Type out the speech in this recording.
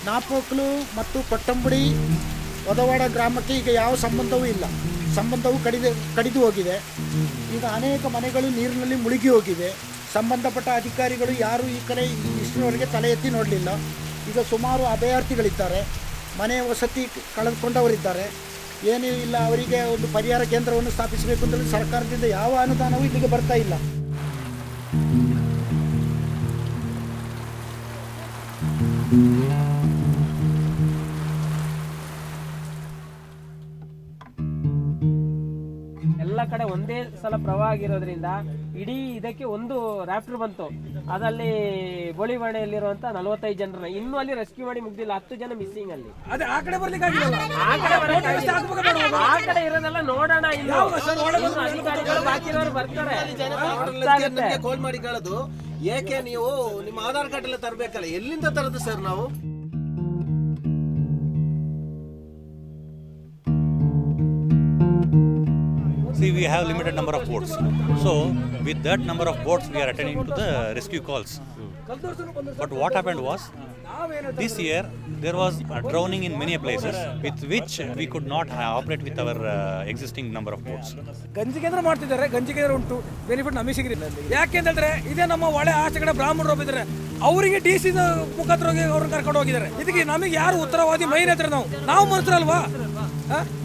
ನಾಪೋಕ್ಲು ಮತ್ತು ಕೊಟ್ಟಂಬಡಿ ಒದವಾಡ ಗ್ರಾಮಕ್ಕೆ ಈಗ ಯಾವ ಸಂಬಂಧವೂ ಇಲ್ಲ ಸಂಬಂಧವು ಕಡಿದು ಕಡಿದು ಹೋಗಿದೆ ಈಗ ಅನೇಕ ಮನೆಗಳು ನೀರಿನಲ್ಲಿ ಮುಳುಗಿ ಹೋಗಿವೆ ಸಂಬಂಧಪಟ್ಟ ಅಧಿಕಾರಿಗಳು ಯಾರು ಈ ಕಡೆ ಇಷ್ಟರವರೆಗೆ ತಲೆ ಎತ್ತಿ ನೋಡಲಿಲ್ಲ ಈಗ ಸುಮಾರು ಅಭಯಾರ್ಥಿಗಳಿದ್ದಾರೆ ಮನೆ ವಸತಿ ಕಳೆದುಕೊಂಡವರಿದ್ದಾರೆ ಏನೂ ಇಲ್ಲ ಅವರಿಗೆ ಒಂದು ಪರಿಹಾರ ಕೇಂದ್ರವನ್ನು ಸ್ಥಾಪಿಸಬೇಕು ಅಂತೇಳಿ ಸರ್ಕಾರದಿಂದ ಯಾವ ಅನುದಾನವೂ ಇಲ್ಲಿಗೆ ಬರ್ತಾ ಇಲ್ಲ ಎಲ್ಲ ಕಡೆ ಒಂದೇ ಸಲ ಪ್ರವಾಹ ಆಗಿರೋದ್ರಿಂದ ಇಡೀ ಇದಕ್ಕೆ ಒಂದು ರಾಫ್ಟರ್ ಬಂತು ಅದಲ್ಲಿ ಬೋಳಿವಾಡೆಯಲ್ಲಿರುವಂತ ನಲವತ್ತೈದು ಜನರನ್ನ ಇನ್ನೂ ಅಲ್ಲಿ ರೆಸ್ಕ್ಯೂ ಮಾಡಿ ಮುಗ್ದಿಲ್ಲ ಹತ್ತು ಜನ ಮಿಸ್ಸಿಂಗ್ ಅಲ್ಲಿ ಅದೇ ಆ ಕಡೆ ಬರ್ಲಿಕ್ಕೆ ಆಗಿಲ್ಲ ಆ ಕಡೆ ಬರಕ್ಕಾಗಿಲ್ಲ. ಆ ಕಡೆ ಇರೋದೆಲ್ಲ ನೋಡೋಣ ಇನ್ನು ಇನ್ನು ಅಧಿಕಾರಿಗಳು ಬಾಕಿ ಇರೋರು ಬರ್ತಾರೆ ಗೊತ್ತಾಗುತ್ತೆ. ನಿಮ್ಗೆ ಕಾಲ್ ಮಾಡಿ ಕೇಳೋದು ಏಕೆ ನೀವು ನಿಮ್ಮ ಆಧಾರ್ ಕಾರ್ಡ್ ಎಲ್ಲ ತರಬೇಕಲ್ಲ ಎಲ್ಲಿಂದ ತರದು ಸರ್ ನಾವು See, we have limited number of boats. So, with that number of boats, we are attending to the rescue calls. But what happened was, this year there was a drowning in many places, with which we could not uh, operate with our uh, existing number of boats. ಗಂಜಿ ಕೇಂದ್ರ ಮಾಡ್ತಿದ್ದಾರೆ ಗಂಜಿ ಕೇಂದ್ರ ಉಂಟು benefit ನಮಗೆ ಸಿಗಿಲ್ಲ ಯಾಕೆ ಅಂತ ಹೇಳಿದ್ರೆ ಇದೇ ನಮ್ಮ ಒಳ್ಳೆ ಆಚೆ ಕಡೆ ಬ್ರಾಹ್ಮಣರು ಒಬ್ಬಿದ್ದಾರೆ ಅವರಿಗೆ ಡಿ ಸಿ ಮುಖಾಂತರ ಹೋಗಿ ಅವ್ರನ್ನ ಕರ್ಕೊಂಡು ಹೋಗಿದ್ದಾರೆ ಇದಕ್ಕೆ ನಮಗೆ ಯಾರು ಉತ್ತರವಾದಿ ಮೈನ್ ಹತ್ರ ನಾವು ನಾವು ಮನುಷ್ಯರಲ್ವಾ ಆ?